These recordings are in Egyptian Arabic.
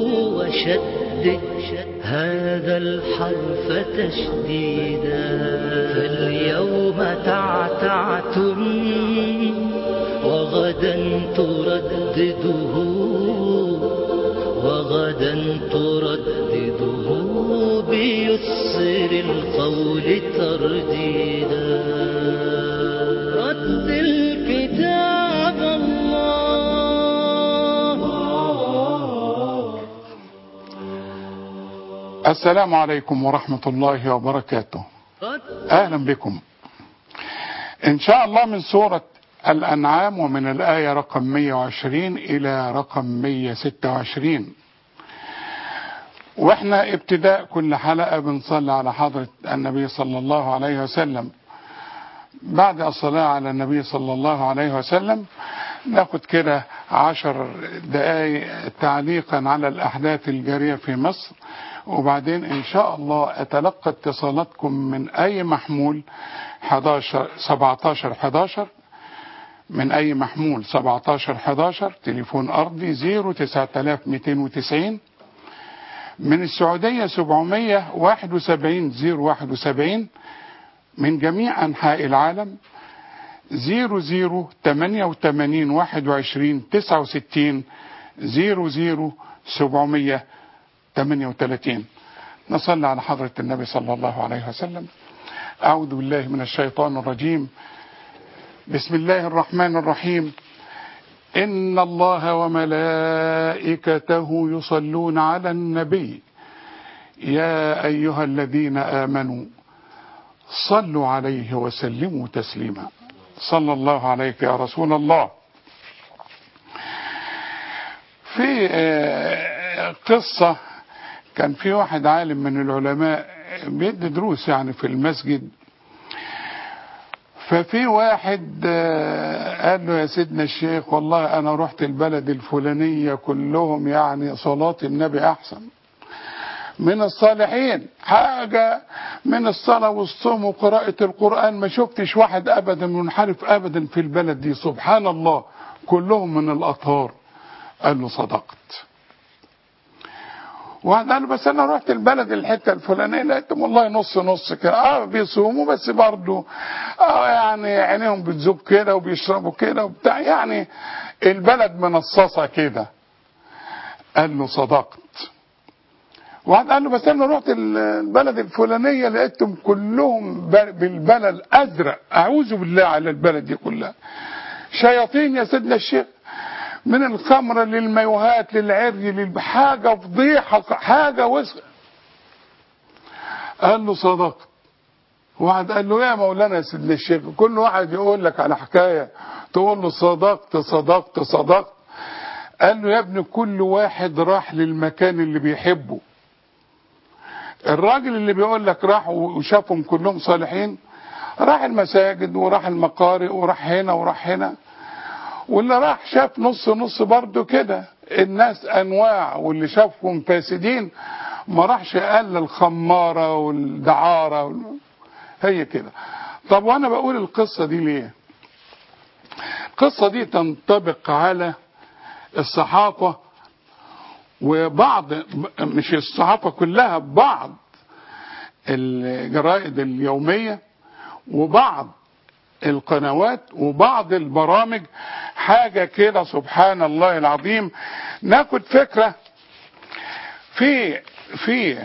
وشدد هذا الحرف تشديدا فاليوم تعتعتم وغدا تردده وغدا تردده بيسر القول ترديدا رتل كتاب الله السلام عليكم ورحمة الله وبركاته أهلا بكم إن شاء الله من سورة الأنعام ومن الآية رقم 120 إلى رقم 126 وإحنا ابتداء كل حلقة بنصلي على حضرة النبي صلى الله عليه وسلم بعد الصلاة على النبي صلى الله عليه وسلم ناخد كده عشر دقايق تعليقا على الأحداث الجارية في مصر وبعدين إن شاء الله أتلقى اتصالاتكم من أي محمول 11 17 11 من أي محمول 17 11 تليفون أرضي 09290 من السعودية 771 071 من جميع أنحاء العالم 00 88 21 69 00 738 نصلي على حضرة النبي صلى الله عليه وسلم أعوذ بالله من الشيطان الرجيم بسم الله الرحمن الرحيم إن الله وملائكته يصلون على النبي يا أيها الذين آمنوا صلوا عليه وسلموا تسليما صلى الله عليك يا رسول الله في قصة كان في واحد عالم من العلماء بيدي دروس يعني في المسجد ففي واحد قال له يا سيدنا الشيخ والله انا رحت البلد الفلانية كلهم يعني صلاة النبي احسن من الصالحين حاجة من الصلاة والصوم وقراءة القرآن ما شفتش واحد ابدا منحرف ابدا في البلد دي سبحان الله كلهم من الاطهار قال له صدقت واحد قال له بس انا رحت البلد الحته الفلانيه لقيتهم والله نص نص كده اه بيصوموا بس برضه اه يعني عينيهم بتذوب كده وبيشربوا كده وبتاع يعني البلد منصصه كده قال له صدقت واحد قال له بس انا رحت البلد الفلانيه لقيتهم كلهم بالبلد ازرق اعوذ بالله على البلد دي كلها شياطين يا سيدنا الشيخ من الخمرة للميوهات للعري للحاجة فضيحة حاجة وسخ قال له صدقت واحد قال له يا مولانا يا سيدنا الشيخ كل واحد يقول لك على حكاية تقول له صدقت صدقت صدقت قال له يا ابني كل واحد راح للمكان اللي بيحبه الراجل اللي بيقول لك راح وشافهم كلهم صالحين راح المساجد وراح المقارئ وراح هنا وراح هنا واللي راح شاف نص نص برضه كده الناس انواع واللي شافهم فاسدين ما راحش قال الخماره والدعاره وال... هي كده طب وانا بقول القصه دي ليه القصه دي تنطبق على الصحافه وبعض مش الصحافه كلها بعض الجرائد اليوميه وبعض القنوات وبعض البرامج حاجة كده سبحان الله العظيم ناخد فكرة في في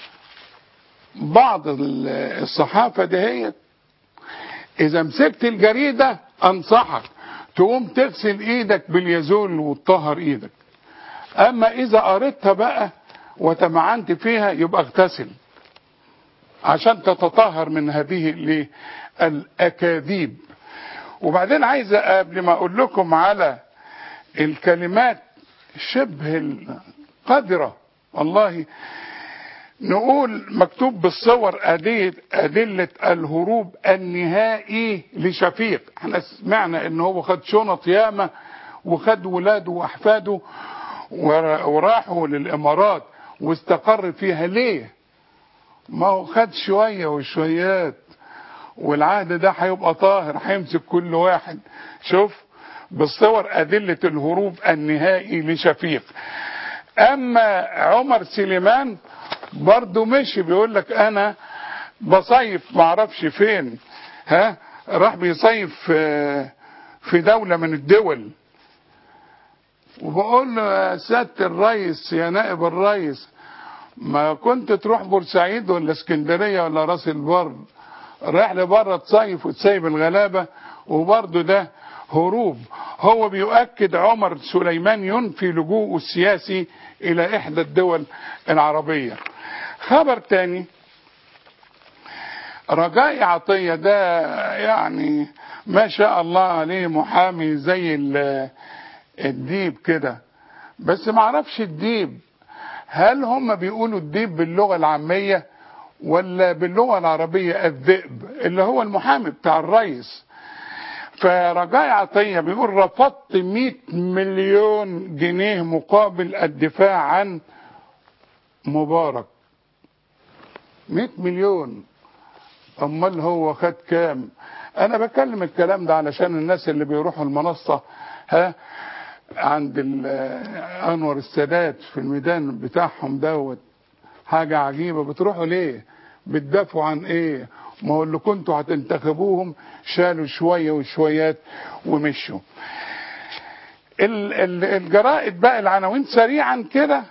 بعض الصحافة دهيت إذا مسكت الجريدة أنصحك تقوم تغسل إيدك باليزول وتطهر إيدك أما إذا قريتها بقى وتمعنت فيها يبقى اغتسل عشان تتطهر من هذه الأكاذيب وبعدين عايز قبل ما اقول لكم على الكلمات شبه القذرة والله نقول مكتوب بالصور أدلة, أدلة الهروب النهائي لشفيق احنا سمعنا ان هو خد شنط ياما وخد ولاده واحفاده وراحوا للامارات واستقر فيها ليه ما هو خد شوية وشويات والعهد ده هيبقى طاهر هيمسك كل واحد شوف بالصور أدلة الهروب النهائي لشفيق اما عمر سليمان برضو مشي بيقول لك انا بصيف معرفش فين ها راح بيصيف في في دولة من الدول وبقول له يا سيادة الريس يا نائب الريس ما كنت تروح بورسعيد ولا اسكندرية ولا راس البر رايح لبره تصيف وتسيب الغلابة وبرضه ده هروب هو بيؤكد عمر سليمان ينفي لجوءه السياسي الى احدى الدول العربية خبر تاني رجاء عطية ده يعني ما شاء الله عليه محامي زي ال- الديب كده بس ما اعرفش الديب هل هم بيقولوا الديب باللغة العامية ولا باللغة العربية الذئب اللي هو المحامي بتاع الرئيس فرجاء عطية بيقول رفضت 100 مليون جنيه مقابل الدفاع عن مبارك 100 مليون امال هو خد كام انا بكلم الكلام ده علشان الناس اللي بيروحوا المنصة ها عند ال- انور السادات في الميدان بتاعهم دوت حاجة عجيبة بتروحوا ليه بتدافعوا عن ايه ما هو اللي كنتوا هتنتخبوهم شالوا شوية وشويات ومشوا ال- ال- الجرائد بقى العناوين سريعا كده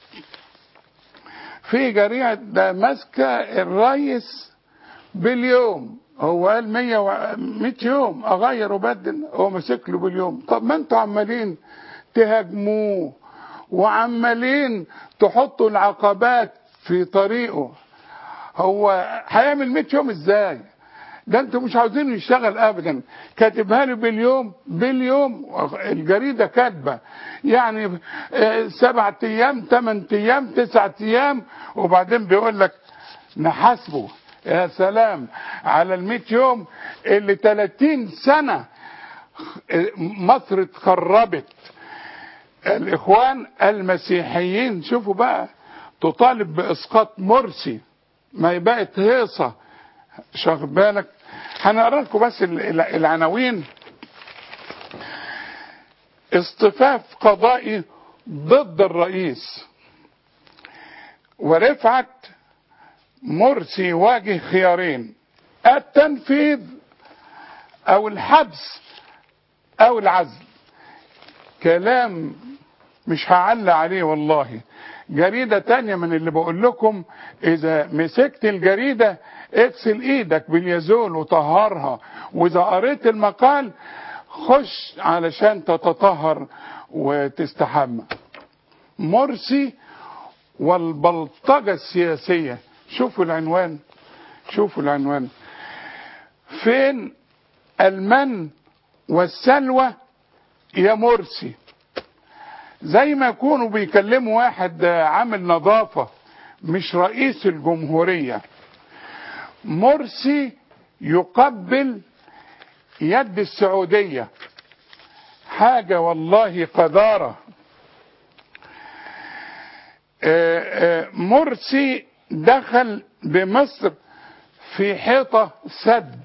في جريدة ماسكة الرئيس باليوم هو قال 100 و... 100 يوم اغير وبدل هو ماسك له باليوم طب ما انتوا عمالين تهاجموه وعمالين تحطوا العقبات في طريقه هو هيعمل 100 يوم ازاي ده انتوا مش عاوزينه يشتغل ابدا كاتبها له باليوم باليوم الجريده كاتبه يعني آه، سبعة ايام ثمان ايام تسعة ايام وبعدين بيقول لك نحاسبه يا سلام على ال يوم اللي 30 سنه مصر اتخربت الاخوان المسيحيين شوفوا بقى تطالب باسقاط مرسي ما هي بقت هيصه شاخد بالك هنقرا لكم بس ال- ال- العناوين اصطفاف قضائي ضد الرئيس ورفعت مرسي يواجه خيارين التنفيذ او الحبس او العزل كلام مش هعلق عليه والله جريدة تانية من اللي بقول لكم اذا مسكت الجريدة اغسل ايدك باليازول وطهرها واذا قريت المقال خش علشان تتطهر وتستحمى مرسي والبلطجة السياسية شوفوا العنوان شوفوا العنوان فين المن والسلوى يا مرسي زي ما يكونوا بيكلموا واحد عامل نظافة مش رئيس الجمهورية مرسي يقبل يد السعودية حاجة والله قذارة آه، آه، مرسي دخل بمصر في حيطة سد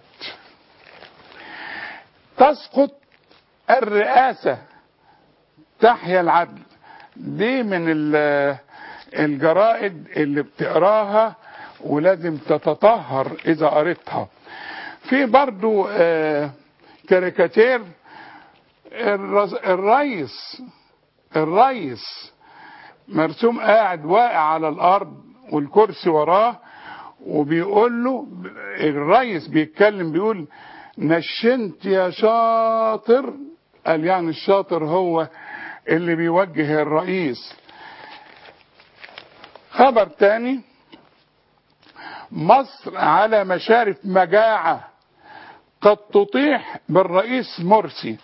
تسقط الرئاسة تحيا العدل دي من ال- الجرائد اللي بتقراها ولازم تتطهر اذا قريتها في برضو آه، كاريكاتير الرز- الرئيس الرئيس مرسوم قاعد واقع على الارض والكرسي وراه وبيقول له الرئيس بيتكلم بيقول نشنت يا شاطر قال يعني الشاطر هو اللي بيوجه الرئيس خبر تاني مصر على مشارف مجاعة قد تطيح بالرئيس مرسي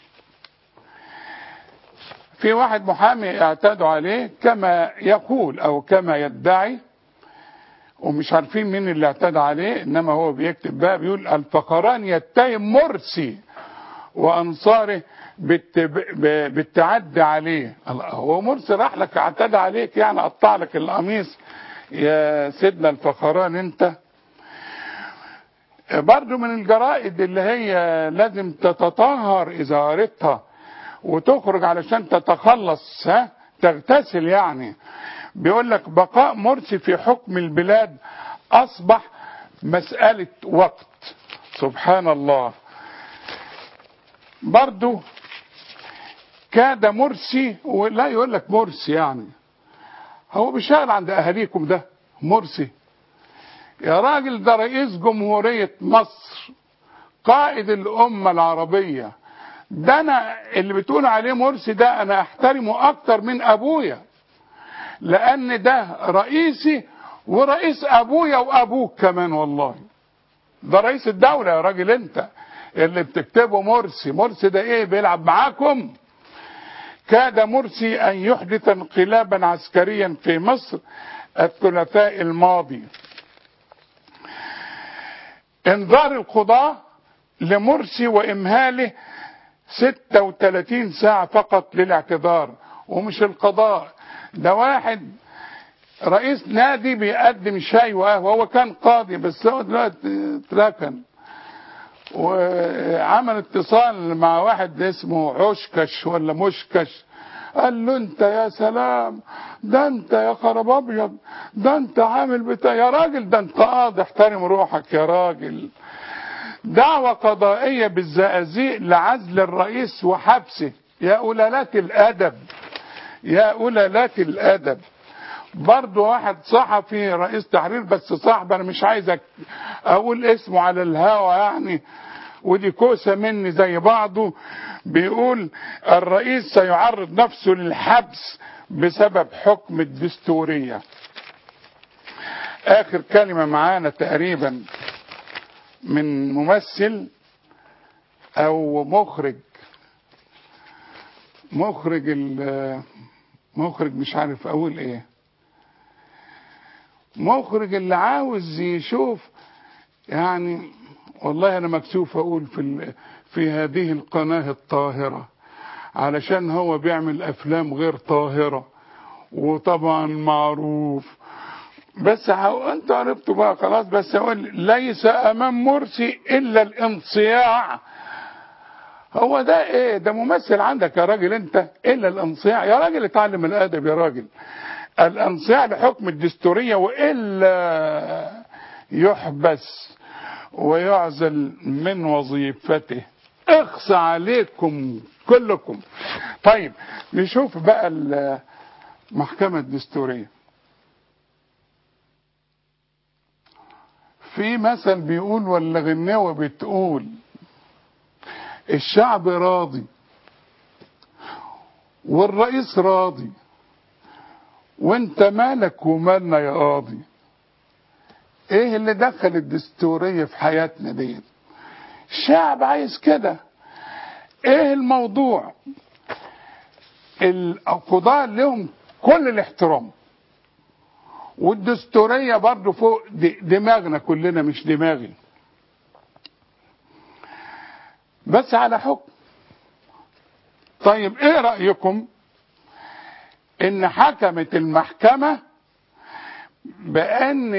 في واحد محامي اعتادوا عليه كما يقول او كما يدعي ومش عارفين مين اللي اعتدى عليه انما هو بيكتب بقى بيقول الفقران يتهم مرسي وانصاره بالتب... ب- بالتعدي عليه الله، هو مرسي راح لك اعتدى عليك يعني قطع لك القميص يا سيدنا الفخران انت برضو من الجرائد اللي هي لازم تتطهر اذا قريتها وتخرج علشان تتخلص ها تغتسل يعني بيقول لك بقاء مرسي في حكم البلاد اصبح مسألة وقت سبحان الله برضو كاد مرسي ولا يقول لك مرسي يعني هو بيشتغل عند اهاليكم ده مرسي يا راجل ده رئيس جمهورية مصر قائد الأمة العربية ده أنا اللي بتقول عليه مرسي ده أنا أحترمه أكتر من أبويا لأن ده رئيسي ورئيس أبويا وأبوك كمان والله ده رئيس الدولة يا راجل أنت اللي بتكتبه مرسي مرسي ده إيه بيلعب معاكم كاد مرسي أن يحدث انقلابا عسكريا في مصر الثلاثاء الماضي انذار القضاة لمرسي وامهاله 36 ساعة فقط للاعتذار ومش القضاء ده واحد رئيس نادي بيقدم شاي وقهوة هو كان قاضي بس هو دلوقتي اتركن وعمل اتصال مع واحد اسمه عشكش ولا مشكش قال له انت يا سلام ده انت يا خراب ابيض ده انت عامل بتاع يا راجل ده انت قاضي احترم روحك يا راجل دعوة قضائية بالزقازيق لعزل الرئيس وحبسه يا قلالات الادب يا قلالات الادب برضه واحد صحفي رئيس تحرير بس صاحب انا مش عايزك اقول اسمه على الهوا يعني ودي كوسة مني زي بعضه بيقول الرئيس سيعرض نفسه للحبس بسبب حكم الدستورية اخر كلمة معانا تقريبا من ممثل او مخرج مخرج مخرج مش عارف اقول ايه مخرج اللي عاوز يشوف يعني والله انا مكسوف اقول في في هذه القناه الطاهره علشان هو بيعمل افلام غير طاهره وطبعا معروف بس انتوا عرفتوا بقى خلاص بس اقول ليس امام مرسي الا الانصياع هو ده ايه ده ممثل عندك يا راجل انت الا الانصياع يا راجل اتعلم الادب يا راجل الانصياع لحكم الدستوريه والا يحبس ويعزل من وظيفته اخصى عليكم كلكم طيب نشوف بقى المحكمة الدستورية في مثل بيقول ولا غناوة بتقول الشعب راضي والرئيس راضي وانت مالك ومالنا يا قاضي ايه اللي دخل الدستورية في حياتنا دي الشعب عايز كده ايه الموضوع القضاء لهم كل الاحترام والدستورية برضو فوق دماغنا كلنا مش دماغي بس على حكم طيب ايه رأيكم ان حكمت المحكمة بان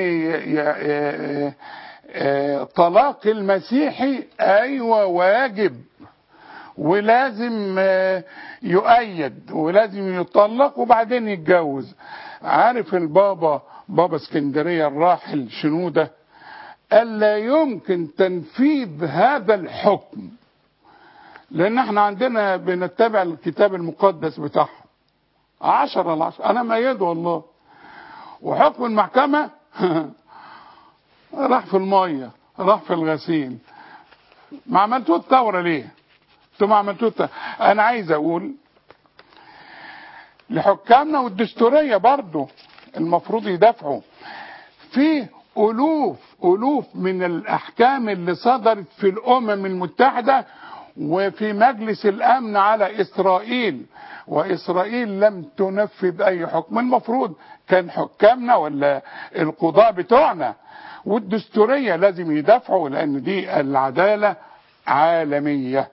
طلاق المسيحي ايوه واجب ولازم يؤيد ولازم يطلق وبعدين يتجوز عارف البابا بابا اسكندريه الراحل شنوده قال لا يمكن تنفيذ هذا الحكم لان احنا عندنا بنتبع الكتاب المقدس بتاعهم عشرة على عشرة انا مأيده والله وحكم المحكمة راح في المية راح في الغسيل ما عملتوه الثورة ليه انتوا ما عملتوه الثورة. انا عايز اقول لحكامنا والدستورية برضو المفروض يدافعوا في ألوف ألوف من الأحكام اللي صدرت في الأمم المتحدة وفي مجلس الأمن على إسرائيل وإسرائيل لم تنفذ أي حكم المفروض كان حكامنا ولا القضاء بتوعنا والدستورية لازم يدافعوا لأن دي العدالة عالمية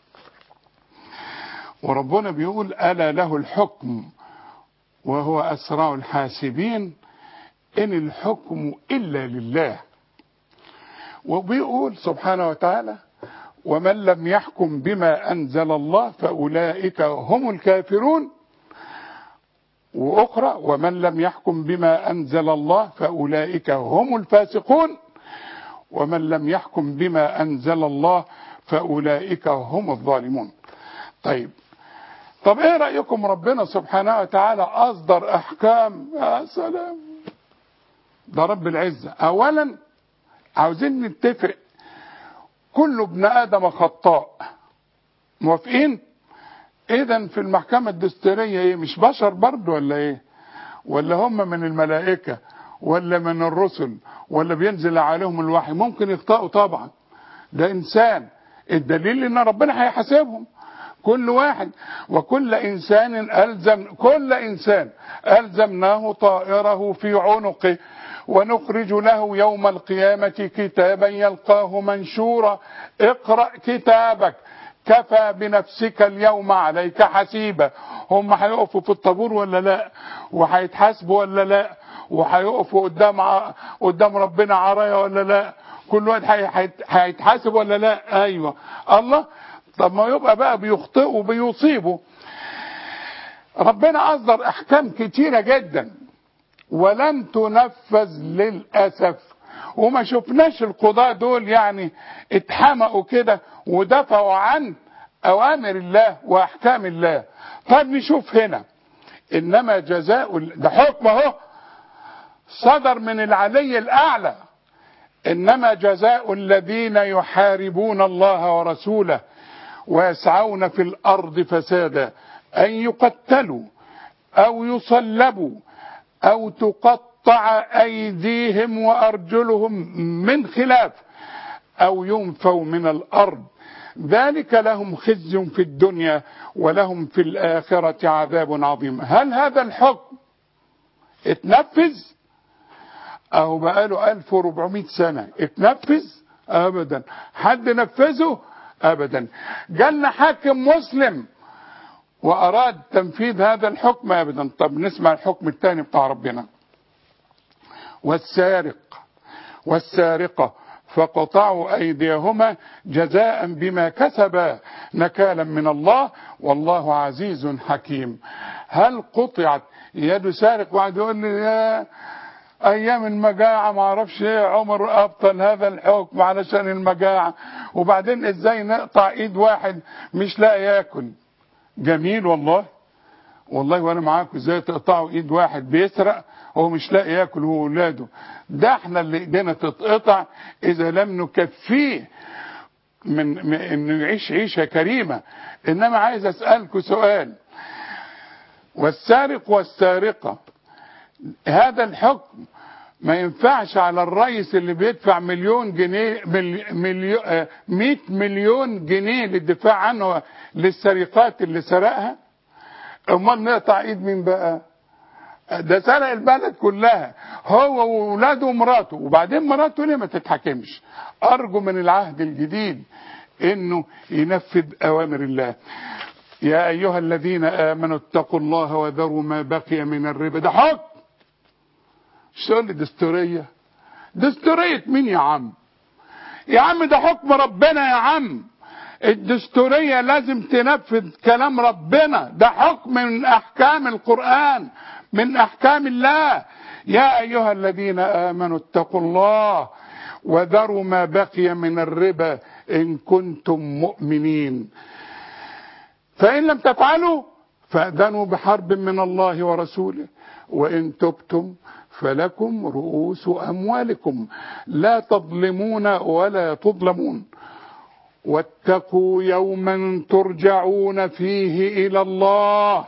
وربنا بيقول ألا له الحكم وهو أسرع الحاسبين إن الحكم إلا لله وبيقول سبحانه وتعالى ومن لم يحكم بما أنزل الله فأولئك هم الكافرون وأخرى ومن لم يحكم بما أنزل الله فأولئك هم الفاسقون ومن لم يحكم بما أنزل الله فأولئك هم الظالمون طيب طب ايه رأيكم ربنا سبحانه وتعالى أصدر أحكام يا سلام ده رب العزة أولا عاوزين نتفق كل ابن آدم خطاء موافقين اذا في المحكمة الدستورية ايه مش بشر برضه ولا ايه ولا هم من الملائكة ولا من الرسل ولا بينزل عليهم الوحي ممكن يخطئوا طبعا ده انسان الدليل ان ربنا هيحاسبهم كل واحد وكل انسان الزم كل انسان الزمناه طائره في عنقه ونخرج له يوم القيامه كتابا يلقاه منشورا اقرا كتابك كفى بنفسك اليوم عليك حسيبا هم هيقفوا في الطابور ولا لا وهيتحاسبوا ولا لا وهيقفوا قدام ع... قدام ربنا عرايا ولا لا كل واحد هي- هيتحاسب ولا لا ايوه الله طب ما يبقى بقى بيخطئوا وبيصيبوا ربنا اصدر احكام كتيره جدا ولم تنفذ للاسف وما شفناش القضاة دول يعني اتحمقوا كده ودفعوا عن اوامر الله واحكام الله طب نشوف هنا انما جزاء ال- ده حكم اهو صدر من العلي الاعلى انما جزاء الذين يحاربون الله ورسوله ويسعون في الارض فسادا ان يقتلوا او يصلبوا او تقطع ايديهم وارجلهم من خلاف او ينفوا من الارض ذلك لهم خزي في الدنيا ولهم في الاخره عذاب عظيم هل هذا الحكم اتنفذ اهو بقاله 1400 سنة اتنفذ ابدا حد نفذه ابدا جالنا حاكم مسلم واراد تنفيذ هذا الحكم ابدا طب نسمع الحكم الثاني بتاع ربنا والسارق والسارقة فقطعوا أيديهما جزاء بما كسبا نكالا من الله والله عزيز حكيم هل قطعت يد سارق واحد يقول لي يا ايام المجاعه ما اعرفش ايه عمر ابطل هذا الحكم علشان المجاعه وبعدين ازاي نقطع ايد واحد مش لاقي ياكل جميل والله والله وانا معاكم ازاي تقطعوا ايد واحد بيسرق هو مش لاقي ياكل هو واولاده ده احنا اللي ايدينا تتقطع اذا لم نكفيه من, من انه يعيش عيشه كريمه انما عايز اسالكم سؤال والسارق والسارقه هذا الحكم ما ينفعش على الرئيس اللي بيدفع مليون جنيه مليون 100 مليون جنيه للدفاع عنه للسرقات اللي سرقها امال نقطع ايد مين بقى ده سرق البلد كلها هو وولاده ومراته وبعدين مراته ليه ما تتحكمش ارجو من العهد الجديد انه ينفذ اوامر الله يا ايها الذين امنوا اتقوا الله وذروا ما بقي من الربا ده حكم مش تقول لي دستوريه دستوريه مين يا عم يا عم ده حكم ربنا يا عم الدستوريه لازم تنفذ كلام ربنا ده حكم من احكام القران من احكام الله يا ايها الذين امنوا اتقوا الله وذروا ما بقي من الربا ان كنتم مؤمنين فان لم تفعلوا فاذنوا بحرب من الله ورسوله وان تبتم فلكم رؤوس اموالكم لا تظلمون ولا تظلمون واتقوا يوما ترجعون فيه الى الله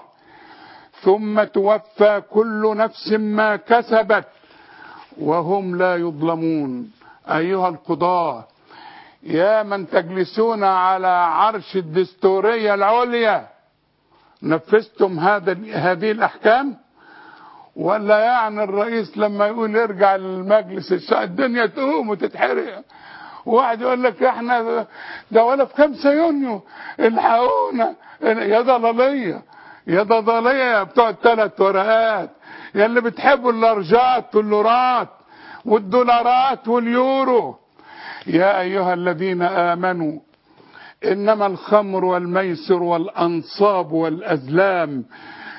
ثم توفى كل نفس ما كسبت وهم لا يظلمون ايها القضاه يا من تجلسون على عرش الدستوريه العليا نفذتم هذا هذه الاحكام ولا يعني الرئيس لما يقول ارجع للمجلس الشعب الدنيا تقوم وتتحرق واحد يقول لك احنا ده ولا في 5 يونيو الحقونا يا ضلاليه يا ضلاليه يا بتوع الثلاث ورقات يا اللي بتحبوا اللارجات واللورات والدولارات واليورو يا ايها الذين امنوا انما الخمر والميسر والانصاب والازلام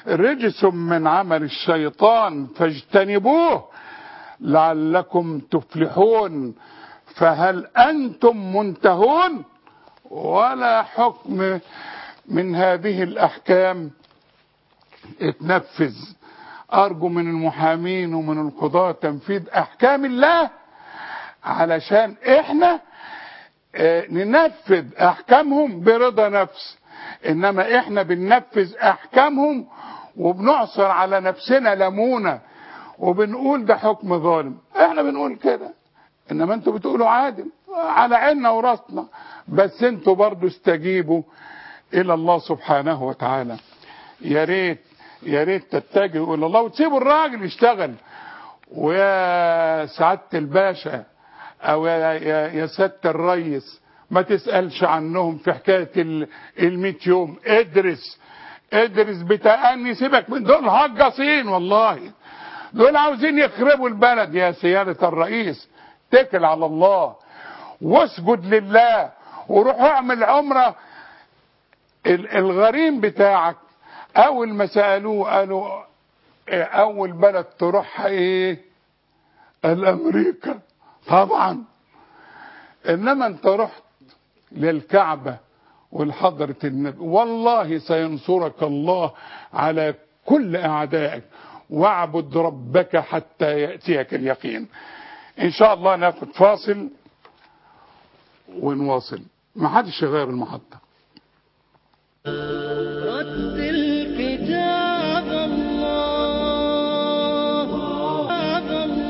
رجس من عمل الشيطان فاجتنبوه لعلكم تفلحون فهل أنتم منتهون ولا حكم من هذه الأحكام اتنفذ أرجو من المحامين ومن القضاة تنفيذ أحكام الله علشان إحنا آه، ننفذ أحكامهم برضا نفس إنما إحنا بننفذ أحكامهم وبنعصر على نفسنا ليمونة وبنقول ده حكم ظالم إحنا بنقول كده إنما أنتوا بتقولوا عادل على عيننا وراسنا بس أنتوا برضو استجيبوا إلى الله سبحانه وتعالى يا ريت يا ريت تتجهوا الى الله وتسيبوا الراجل يشتغل ويا سعاده الباشا او يا يا, يا سياده الريس ما تسالش عنهم في حكايه ال ال 100 يوم ادرس ادرس بتأني سيبك من دول هجاصين والله دول عاوزين يخربوا البلد يا سياده الرئيس اتكل على الله واسجد لله وروح اعمل عمره ال- الغريم بتاعك اول ما سالوه قالوا إيه اول بلد تروحها ايه الامريكا طبعا انما انت رحت للكعبه والحضرة النبي والله سينصرك الله على كل اعدائك واعبد ربك حتى ياتيك اليقين ان شاء الله ناخد فاصل ونواصل ما حدش يغير المحطه رتل كتاب الله كتاب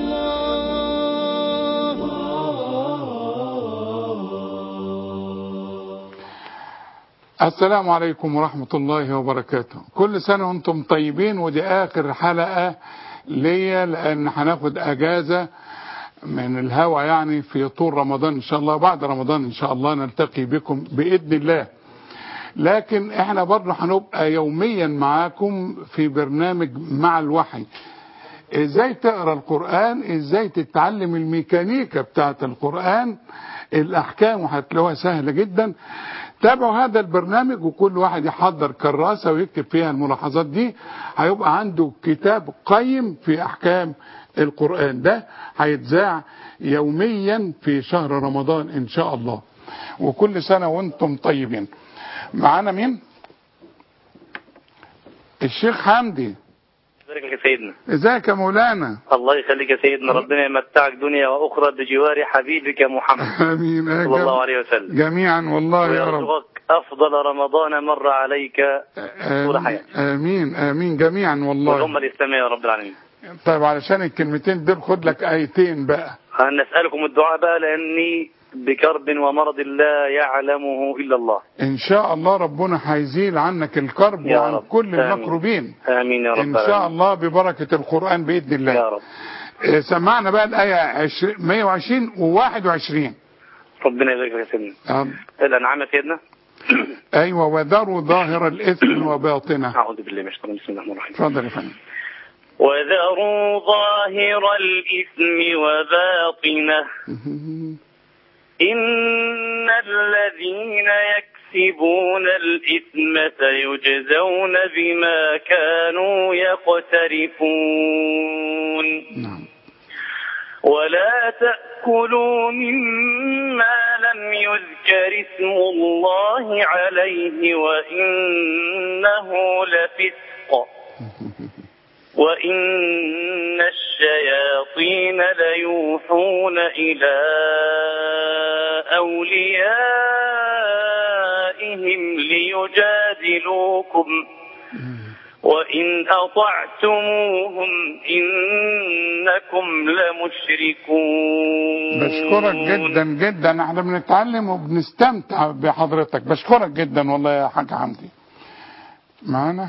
الله السلام عليكم ورحمة الله وبركاته كل سنة وانتم طيبين ودي آخر حلقة ليا لأن هناخد أجازة من الهوا يعني في طول رمضان إن شاء الله بعد رمضان إن شاء الله نلتقي بكم بإذن الله لكن احنا برضه هنبقى يوميا معاكم في برنامج مع الوحي ازاي تقرا القران ازاي تتعلم الميكانيكا بتاعه القران الاحكام وهتلاقوها سهله جدا تابعوا هذا البرنامج وكل واحد يحضر كراسه ويكتب فيها الملاحظات دي هيبقى عنده كتاب قيم في احكام القران ده هيتذاع يوميا في شهر رمضان ان شاء الله وكل سنه وانتم طيبين معانا مين الشيخ حمدي بارك لك يا سيدنا ازيك يا مولانا الله يخليك يا سيدنا ربنا يمتعك دنيا واخرى بجوار حبيبك محمد امين آه، صلى الله جم- عليه وسلم جميعا والله يا رب ويرزقك افضل رمضان مر عليك طول آمين, حياتك امين امين جميعا والامه والله الاسلاميه يا رب العالمين طيب علشان الكلمتين دول خد لك ايتين بقى أن نسالكم الدعاء بقى لاني بكرب ومرض لا يعلمه الا الله ان شاء الله ربنا هيزيل عنك الكرب يا وعن رب. كل آمين. المكروبين امين يا رب ان شاء العالمين. الله ببركه القران باذن الله يا رب آه، سمعنا بقى الايه 20 120 و21 ربنا يبارك لك يا سيدنا الانعام يا سيدنا ايوه وذروا ظاهر الاثم وباطنه اعوذ بالله من الشيطان بسم الله الرحمن الرحيم اتفضل يا فندم وذروا ظاهر الإثم وباطنه إن الذين يكسبون الإثم سيجزون بما كانوا يقترفون نعم ولا تأكلوا مما لم يذكر اسم الله عليه وإنه لفسق وإن الشياطين ليوحون إلى أوليائهم ليجادلوكم وإن أطعتموهم إنكم لمشركون بشكرك جدا جدا احنا بنتعلم وبنستمتع بحضرتك بشكرك جدا والله يا حاج حمدي معانا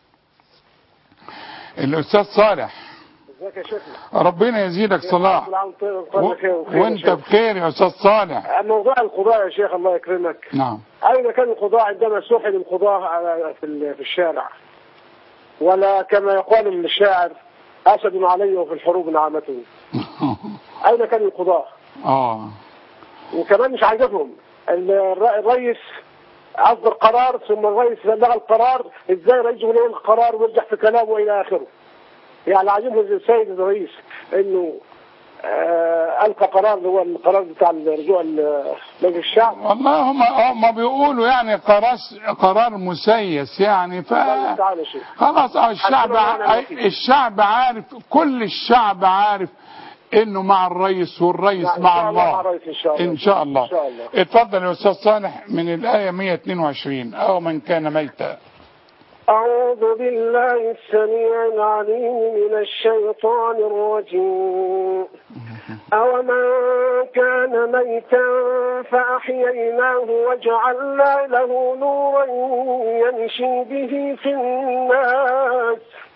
الاستاذ صالح ازيك يا شيخنا ربنا يزيدك صلاح كل عام وانت و... بخير وخير وانت يا شيخ. بخير يا استاذ صالح موضوع القضاء يا شيخ الله يكرمك نعم اين كان القضاء عندما سحل القضاة على في ال- في الشارع ولا كما يقال الشاعر اسد علي وفي الحروب نعمته اين كان القضاء اه وكمان مش عاجبهم ال- الر- الرئيس اصدر قرار ثم الرئيس بلغ القرار ازاي الرئيس يقول القرار ويرجع في كلامه الى اخره يعني عاجبني السيد الرئيس انه آه القى قرار اللي هو القرار بتاع رجوع ال- مجلس الشعب والله هم هم بيقولوا يعني قرار قرار مسيس يعني ف الله تعالى شيء خلاص اه الشعب ع- الشعب عارف كل الشعب عارف انه مع الرئيس والرئيس نعم، إن مع شاء الله مع الله الرئيس إن شاء الله. ان شاء الله إن شاء الله. اتفضل يا استاذ صالح من الايه 122 او من كان ميتا أعوذ بالله السميع العليم من الشيطان الرجيم أومن كان ميتا فأحييناه وجعلنا له نورا يمشي به في الناس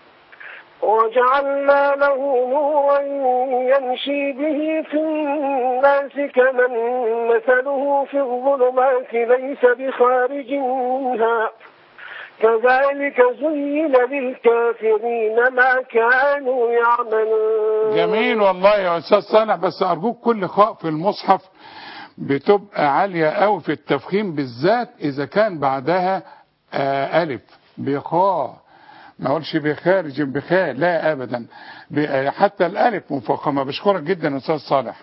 وجعلنا له نورا يمشي به في الناس كمن مثله في الظلمات ليس بخارج منها كذلك زين للكافرين ما كانوا يعملون جميل والله يا استاذ صالح بس ارجوك كل خاء في المصحف بتبقى عالية قوي في التفخيم بالذات اذا كان بعدها آه الف بخاء ما اقولش بخارج بخاء لا ابدا ب- حتى الالف مفخمه بشكرك جدا يا استاذ صالح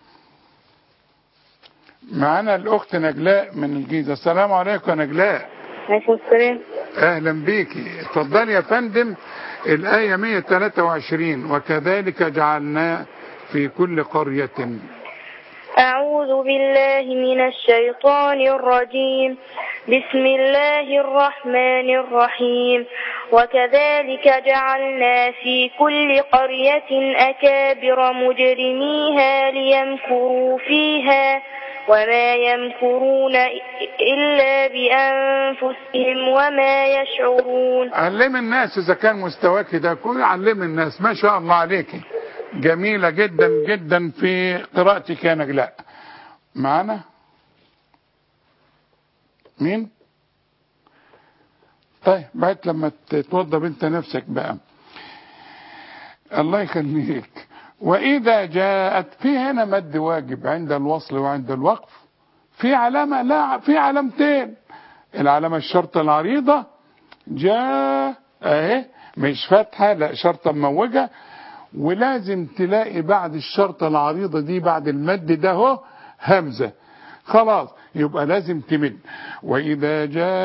معانا الاخت نجلاء من الجيزه السلام عليكم يا نجلاء عليكم السلام اهلا بيكي اتفضلي يا فندم الايه 123 وكذلك جعلنا في كل قريه أعوذ بالله من الشيطان الرجيم بسم الله الرحمن الرحيم وكذلك جعلنا في كل قرية أكابر مجرميها ليمكروا فيها وما يمكرون إلا بأنفسهم وما يشعرون علم الناس اذا كان مستواك ده كله علم الناس ما شاء الله عليكي جميلة جدا جدا في قراءتك يا نجلاء معانا مين طيب بعد لما تتوضى انت نفسك بقى الله يخليك واذا جاءت في هنا مد واجب عند الوصل وعند الوقف في علامة لا في علامتين العلامة الشرطة العريضة جاء اهي مش فاتحة لا شرطة مموجة ولازم تلاقي بعد الشرطة العريضة دي بعد المد ده اهو همزة خلاص يبقى لازم تمد وإذا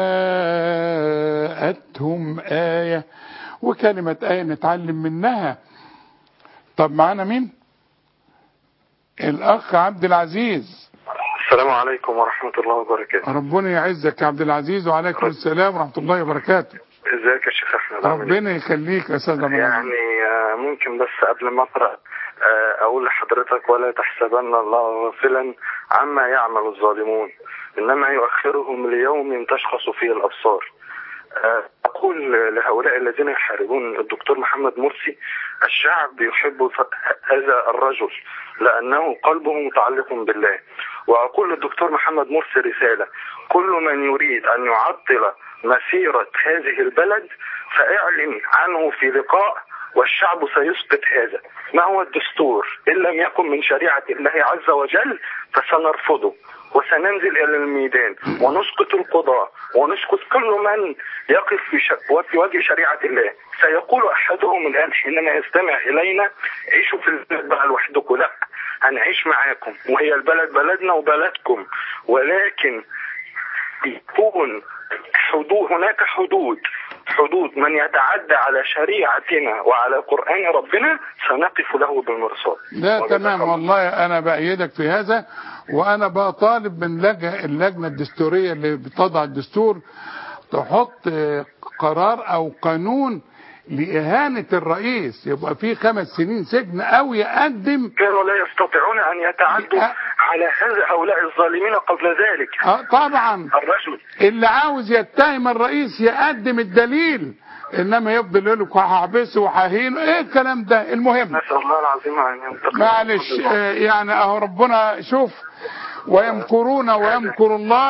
جاءتهم آية وكلمة آية نتعلم منها طب معانا مين الأخ عبد العزيز السلام عليكم ورحمة الله وبركاته ربنا يعزك يا عبد العزيز وعليكم السلام ورحمة الله وبركاته ازيك يا شيخ احمد عامل ايه؟ ربنا يخليك يا أستاذ عبد العزيز يعني آه، ممكن بس قبل ما اقرا آه، اقول لحضرتك ولا تحسبن الله غافلا عما يعمل الظالمون انما يؤخرهم ليوم تشخص فيه الابصار آه، اقول لهؤلاء الذين يحاربون الدكتور محمد مرسي الشعب يحب ف- هذا الرجل لانه قلبه متعلق بالله واقول للدكتور محمد مرسي رساله كل من يريد ان يعطل مسيره هذه البلد فاعلن عنه في لقاء والشعب سيسقط هذا ما هو الدستور إن لم يكن من شريعة الله عز وجل فسنرفضه وسننزل إلى الميدان ونسقط القضاء ونسقط كل من يقف في, ش... في وجه شريعة الله سيقول أحدهم الآن حينما يستمع إلينا عيشوا في البلد بقى لوحدكم لا هنعيش معاكم وهي البلد بلدنا وبلدكم ولكن يكون حدود هناك حدود حدود من يتعدى على شريعتنا وعلى قرآن ربنا سنقف له بالمرصاد لا وجزاك تمام الله. والله انا بايدك في هذا وانا بطالب من لجنه اللجنه الدستوريه اللي بتضع الدستور تحط آه، قرار او قانون لاهانه الرئيس يبقى في خمس سنين سجن او يقدم كانوا لا يستطيعون أن يتعدوا أه. على هذا هؤلاء الظالمين قبل ذلك آه، طبعا الرجل اللي عاوز يتهم الرئيس يقدم الدليل انما يفضل يقول لك هحبسه وههينه ايه الكلام ده المهم نسأل الله العظيم أن ينتقم معلش آه، يعني اهو ربنا شوف ويمكرون ويمكر الله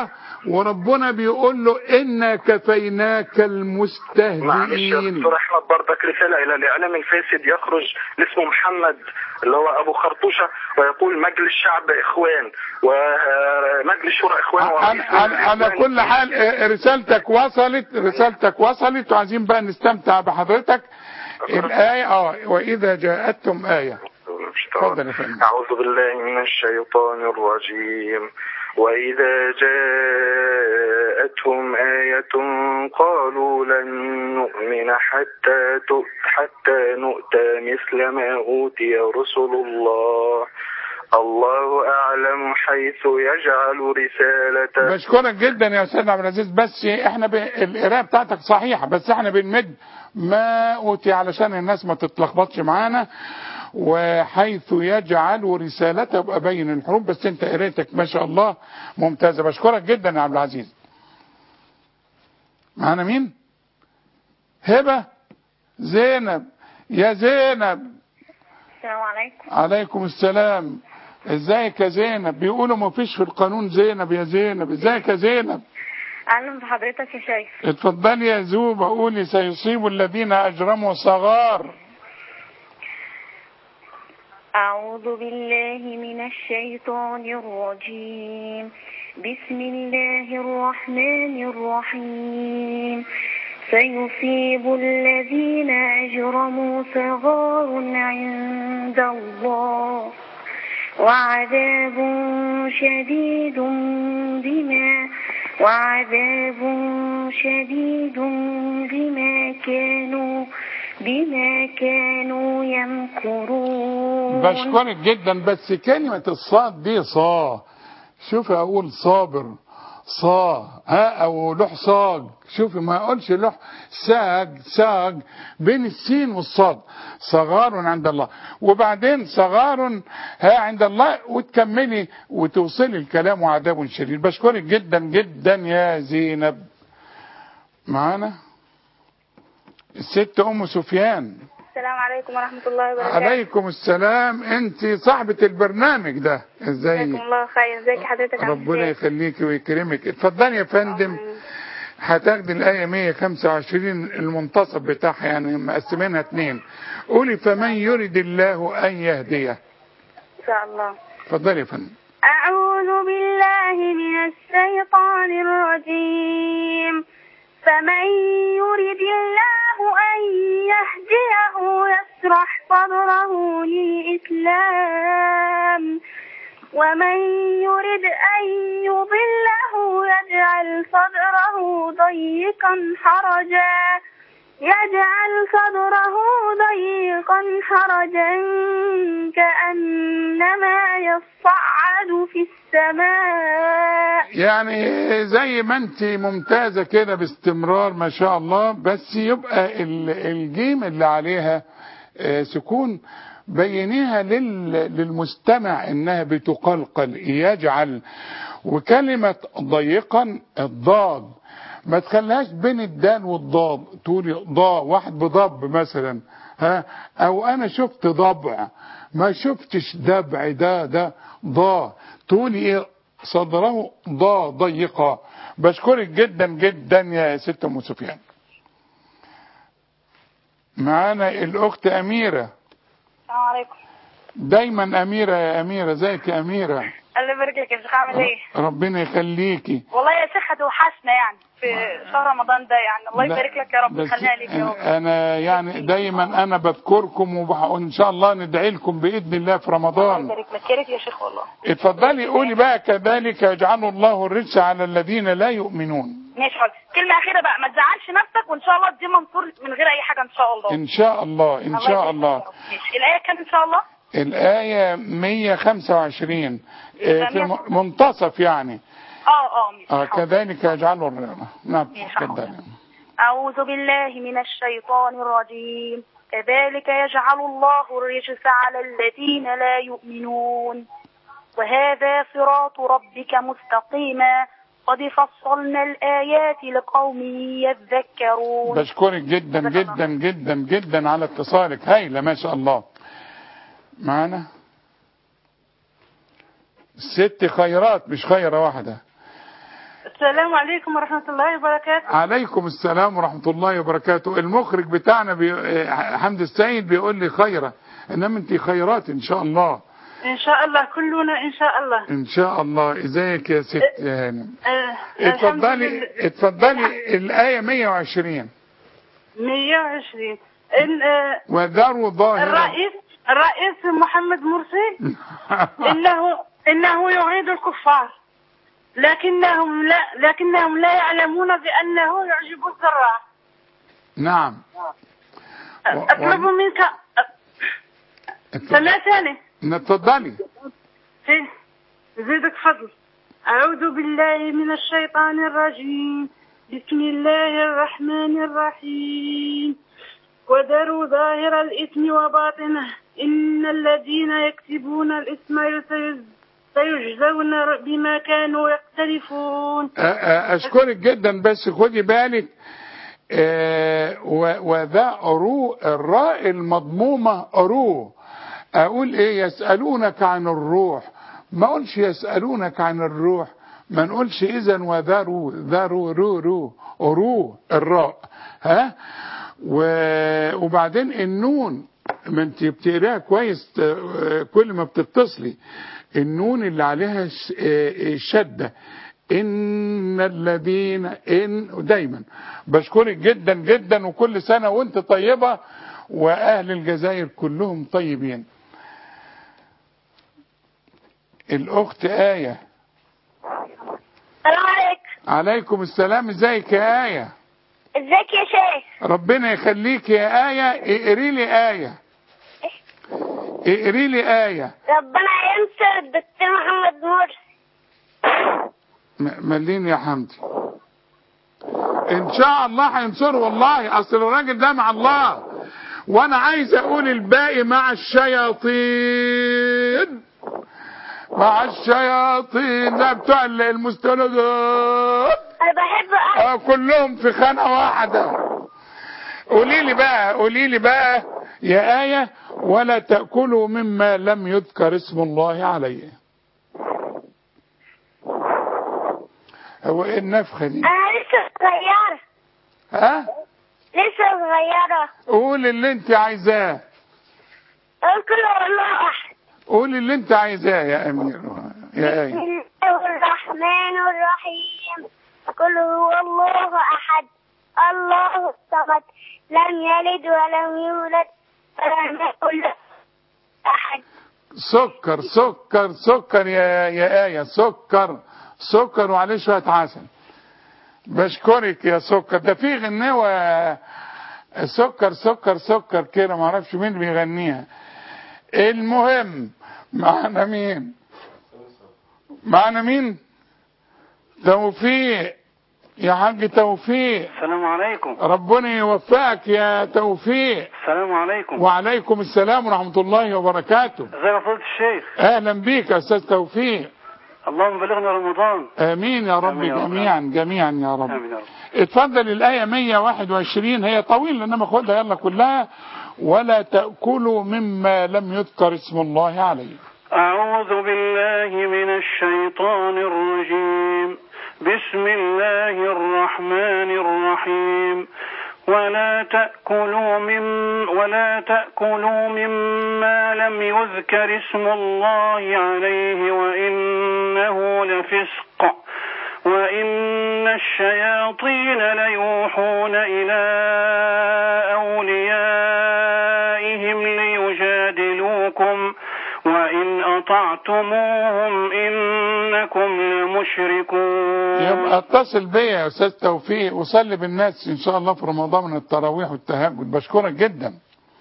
وربنا بيقول له إنا كفيناك معلش يا المستهزئين دكتور احمد برضك رساله الى الاعلام الفاسد يخرج اللي اسمه محمد اللي هو ابو خرطوشه ويقول مجلس شعب اخوان ومجلس شورى اخوان ورئيس على, على, على الإخوان. كل حال آه، رسالتك وصلت رسالتك وصلت وعايزين بقى نستمتع بحضرتك الآية اه وإذا جاءتهم آية اتفضل يا فندم. أعوذ بالله من الشيطان الرجيم وإذا جاءتهم آية قالوا لن نؤمن حتى تؤ- حتى نؤتى مثل ما أوتي رسل الله الله أعلم حيث يجعل رسالته بشكرك جدا يا استاذ عبد العزيز بس احنا ب... القرايه بتاعتك صحيحه بس احنا بنمد ما اوتي علشان الناس ما تتلخبطش معانا وحيث يجعل رسالته يبقى بين الحروف بس انت قرايتك ما شاء الله ممتازه بشكرك جدا يا عبد العزيز معانا مين هبه زينب يا زينب السلام عليكم عليكم السلام ازيك يا زينب بيقولوا ما فيش في القانون زينب يا زينب ازيك يا زينب اهلا بحضرتك يا شيخ اتفضلي يا زوبة قولي سيصيب الذين أجرموا صغار أعوذ بالله من الشيطان الرجيم بسم الله الرحمن الرحيم سيصيب الذين أجرموا صغار عند الله وعذاب شديد بما وعذاب شديد بما كانوا بما كانوا يمكرون بشكرك جدا بس كلمة الصاد دي صا شوفي أقول صابر صا ها أو لح صاج شوفي ما أقولش لح ساج ساج بين السين والصاد صغار عند الله وبعدين صغار ها عند الله وتكملي وتوصلي الكلام وعذاب شديد بشكرك جدا جدا يا زينب معانا الست أم سفيان السلام عليكم ورحمة الله وبركاته عليكم السلام انت صاحبة البرنامج ده جزاكم ازاي الله خير ازيك حضرتك عامل ربنا إيه؟ يخليكي ويكرمك اتفضلي يا فندم هتاخدي الآية 125 المنتصف بتاعها يعني مقسمينها اتنين قولي فمن يرد الله أن يهديه ان شاء الله اتفضلي يا فندم أعوذ بالله من الشيطان الرجيم فمن يرد الله أن يهديه يشرح صدره للإسلام ومن يرد أن يضله يجعل صدره ضيقا حرجا يجعل صدره ضيقا حرجا كأنما يصعد في السماء يعني زي ما انت ممتازة كده باستمرار ما شاء الله بس يبقى ال- الجيم اللي عليها آه، سكون بينيها لل- للمستمع انها بتقلقل يجعل وكلمة ضيقا الضاد ما تخليهاش بين الدال والضاد تقولي ضا واحد بضب مثلا ها او انا شفت ضبع ما شفتش دبع ده ده ضا تقولي ايه صدره ضا ضيقة بشكرك جدا جدا يا ست ام سفيان معانا الاخت اميره السلام عليكم دايما اميره يا اميره ازيك يا اميره الله يبارك لك يا شيخ عامل ايه؟ ربنا يخليكي والله يا شيخ هتوحشنا يعني في شهر رمضان ده يعني الله يبارك لك يا رب بس ويخليها ليك يا رب انا يعني دايما انا بذكركم وبح- وان شاء الله ندعي لكم باذن الله في الله رمضان يبارك لك يا ريت يا شيخ والله اتفضلي قولي بقى كذلك يجعل الله الرجس على الذين لا يؤمنون ماشي حاضر كلمة أخيرة بقى ما تزعلش نفسك وإن شاء الله تجيب منصور من غير أي حاجة إن شاء الله ان شاء الله ان شاء يبارك الله لك يا رب. ماشي الآية كام إن شاء الله؟ الآية 125 آه، في م- منتصف يعني اه اه ماشي آه حاضر. كذلك يجعل الرجس نعم ماشي، اتفضلي أعوذ بالله من الشيطان الرجيم كذلك يجعل الله الرجس على الذين لا يؤمنون وهذا صراط ربك مستقيما قد فصلنا الآيات لقوم يذكرون بشكرك جدا جدا جدا جدا على اتصالك هايلة ما شاء الله معانا ست خيرات مش خيرة واحدة السلام عليكم ورحمة الله وبركاته عليكم السلام ورحمة الله وبركاته المخرج بتاعنا بي... آه، حمد السيد بيقول لي خيرة انما انت خيرات ان شاء الله إن شاء الله كلنا إن شاء الله ان شاء الله ازيك يا ست يا هانم آه الحمد اتفضلي لله اتفضلي الآية 120 120 إن آه وذروا ظاهر الرئيس الرئيس محمد مرسي إنه إنه يعيد الكفار لكنهم لا لكنهم لا يعلمون بأنه يعجب الزراع نعم و- أطلب منك سمعتني اتفضلي إيه، زيدك فضل أعوذ بالله من الشيطان الرجيم بسم الله الرحمن الرحيم وذروا ظاهر الإثم وباطنه إن الذين يكسبون الإثم سيج- سيجزون بما كانوا يقترفون أ- أ- اشكرك جدا بس خدي بالك آه، و- وذا رو الراء المضمومة رو اقول ايه يسألونك عن الروح ما اقولش يسألونك عن الروح ما نقولش اذا وذروا ذروا رو رو رو الراء ها و- وبعدين النون ما انت بتقراها كويس آه، كل ما بتتصلي النون اللي عليها ش- آه، شده ان الذين ان دايما بشكرك جدا جدا وكل سنه وانت طيبه واهل الجزائر كلهم طيبين الاخت ايه السلام عليكم عليكم السلام ازيك يا ايه ازيك يا شيخ ربنا يخليك يا ايه اقري لي ايه اقري لي ايه ربنا ينصر الدكتور محمد مرسي م- ملين يا حمدي ان شاء الله هينصره والله اصل الراجل ده مع الله وانا عايز اقول الباقي مع الشياطين مع الشياطين ده بتوع ال- المستندات انا بحب أ- اه كلهم في خانة واحدة قولي لي بقى قولي لي بقى يا آية ولا تأكلوا مما لم يذكر اسم الله عليه هو ايه النفخة دي انا لسه صغيرة ها لسه صغيرة قول اللي انت عايزاه قل كل الله احد قول اللي انت عايزاه يا امير يا بسم آية الله الرحمن الرحيم قل هو الله احد الله الصمد لم يلد ولم يولد ولم يكن له احد سكر سكر سكر يا يا آية سكر سكر وعليه شوية عسل بشكرك يا سكر ده في غنوة سكر سكر سكر كده ما اعرفش مين بيغنيها المهم معنا مين معنا مين توفيق يا حاج توفيق السلام عليكم ربنا يوفقك يا توفيق السلام عليكم وعليكم السلام ورحمة الله وبركاته ازيك يا فضيلة الشيخ اهلا بيك يا استاذ توفيق اللهم بلغنا رمضان امين يا رب آمين يا رب. جميعا جميعا يا رب امين يا رب اتفضل الايه 121 هي طويله انما خدها يلا كلها ولا تاكلوا مما لم يذكر اسم الله عليه أعوذ بالله من الشيطان الرجيم بسم الله الرحمن الرحيم ولا تأكلوا من ولا تأكلوا مما لم يذكر اسم الله عليه وإنه لفسق وإن الشياطين ليوحون إلى أوليائهم ليجادلوكم وإن أطعتموهم إنكم لمشركون يبقى اتصل بيا يا استاذ توفيق وصلي بالناس ان شاء الله في رمضان من التراويح والتهجد بشكرك جدا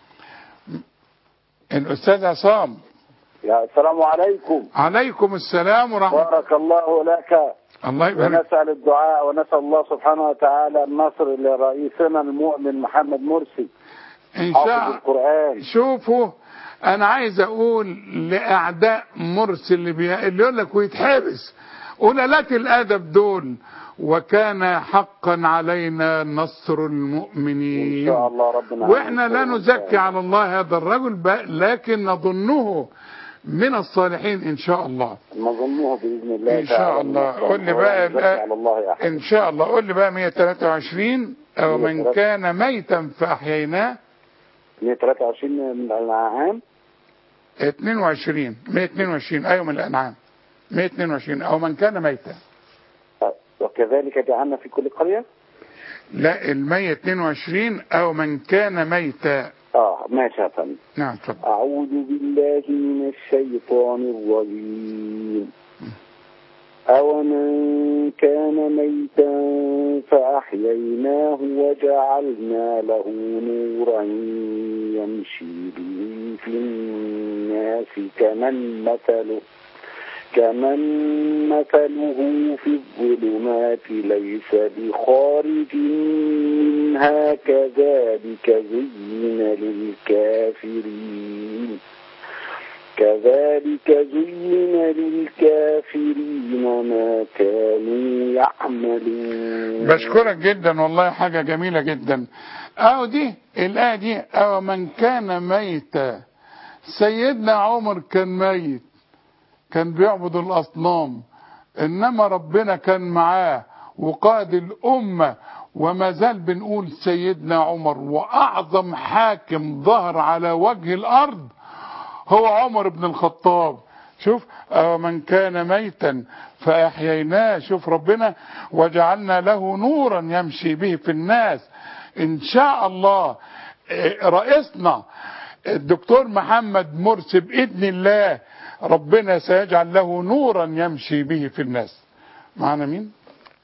الاستاذ عصام يا السلام عليكم عليكم السلام ورحمه بارك الله لك الله يبارك ونسأل الدعاء ونسأل الله سبحانه وتعالى النصر لرئيسنا المؤمن محمد مرسي ان حافظ شاء القرآن شوفوا انا عايز اقول لاعداء مرسي اللي, بي... اللي يقول لك ويتحبس قلالات الادب دول وكان حقا علينا نصر إن المؤمنين شاء الله ربنا واحنا لا يعينكم. نزكي على الله هذا الرجل ب- لكن نظنه من الصالحين ان شاء الله نظنه باذن الله ان شاء تعالى الله من قول لي بقى, الصالحين. بقى على الله احد ان شاء الله قول لي بقى 123 او من 123. كان ميتا فاحييناه 123 من الانعام 22 122 ايوه من الانعام 122 او من كان ميتا وكذلك جعلنا في كل قريه لا ال 122 او من كان ميتا اه ماشي يا فندم نعم اتفضل أعوذ بالله من الشيطان الرجيم أومن كان ميتا فأحييناه وجعلنا له نورا يمشي به في الناس كمن مثله كمن مثله في الظلمات ليس بخارج منها كذلك زين للكافرين كذلك زين للكافرين ما كانوا يعملون بشكرك جدا والله حاجة جميلة جدا أو دي الآية دي أو من كان ميتا سيدنا عمر كان ميت كان بيعبد الأصنام إنما ربنا كان معاه وقائد الأمة وما زال بنقول سيدنا عمر وأعظم حاكم ظهر على وجه الأرض هو عمر بن الخطاب شوف أو من كان ميتا فأحييناه شوف ربنا وجعلنا له نورا يمشي به في الناس إن شاء الله إيه، رئيسنا الدكتور محمد مرسي بإذن الله ربنا سيجعل له نورا يمشي به في الناس معنا مين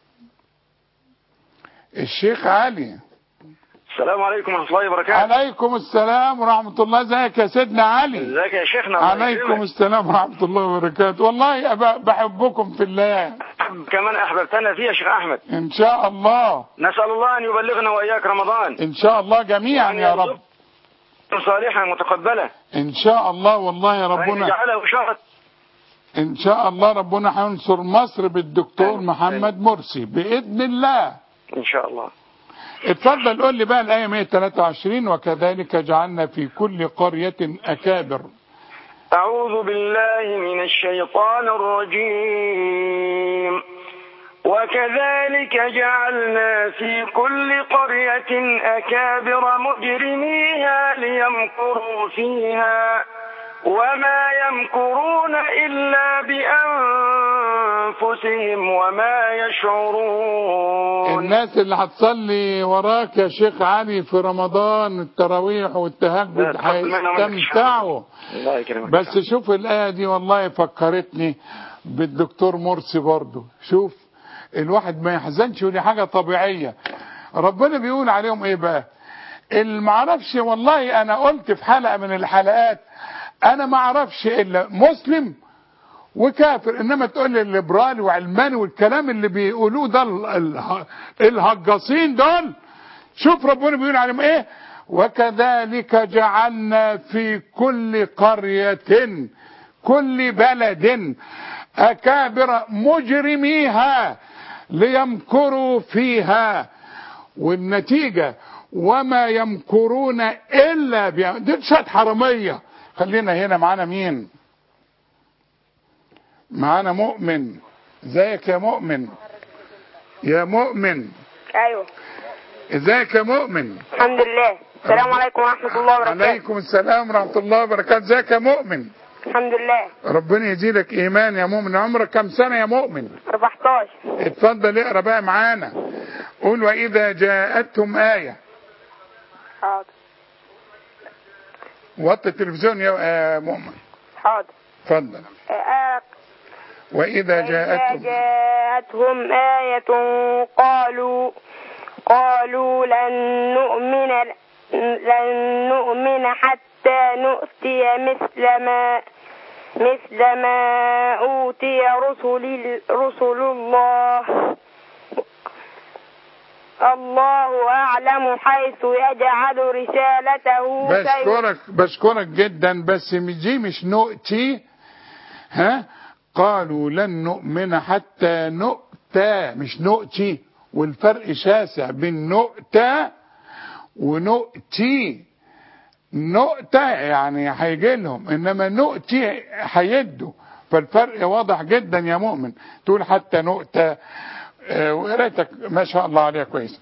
الشيخ علي السلام عليكم ورحمة الله وبركاته عليكم السلام ورحمة الله ازيك يا سيدنا علي ازيك يا شيخنا الله عليكم يكرمك. السلام ورحمة الله وبركاته والله أبا- بحبكم في الله كمان أحببتنا فيه يا شيخ أحمد إن شاء الله نسأل الله أن يبلغنا وإياك رمضان إن شاء الله جميعا وأن يا رب يرزقنا صالحا متقبلا إن شاء الله والله يا وأن ربنا يجعله شهر إن شاء الله ربنا هينصر مصر بالدكتور آمين. محمد مرسي بإذن الله إن شاء الله اتفضل قول لي بقى الآية 123 وكذلك جعلنا في كل قرية أكابر أعوذ بالله من الشيطان الرجيم وكذلك جعلنا في كل قرية أكابر مجرميها ليمكروا فيها وما يمكرون إلا بأنفسهم وما يشعرون الناس اللي هتصلي وراك يا شيخ علي في رمضان التراويح والتهجد لا، تفضل منهم ولا هيستمتعوا الله يكرمك بس شوف الآية دي والله فكرتني بالدكتور مرسي برضه شوف الواحد ما يحزنش ودي حاجة طبيعية ربنا بيقول عليهم ايه بقى اللي معرفش والله انا قلت في حلقة من الحلقات انا معرفش الا مسلم وكافر انما تقول لي الليبرالي وعلماني والكلام اللي بيقولوه ده ال- ال- الهجاصين دول شوف ربنا بيقول عليهم ايه وكذلك جعلنا في كل قرية كل بلد أكابر مجرميها ليمكروا فيها والنتيجة وما يمكرون إلا بي... دي شوية حرامية خلينا هنا معانا مين معانا مؤمن ازيك يا مؤمن يا مؤمن ايوه ازيك يا مؤمن الحمد لله السلام عليكم ورحمة الله وبركاته عليكم السلام ورحمة الله وبركاته ازيك يا مؤمن الحمد لله ربنا يزيدك ايمان يا مؤمن عمرك كم سنة يا مؤمن 14 اتفضل اقرا بقى معانا قول واذا جاءتهم آية حاضر وطي التلفزيون يا آه، مؤمن حاضر اتفضل آه، واذا إذا جاءتهم جاءتهم آية قالوا قالوا لن نؤمن لن نؤمن حتى نؤتي مثل ما مثل ما أوتي رسل رسل الله الله أعلم حيث يجعل رسالته سيؤتي بشكرك بشكرك جدا بس دي مش نؤتي ها قالوا لن نؤمن حتى نؤتى مش نؤتي والفرق شاسع بين نؤتى ونؤتي نؤتة يعني هيجي لهم انما نؤتي هيدوا فالفرق واضح جدا يا مؤمن تقول حتى نؤتة آه، وقرايتك ما شاء الله عليها كويس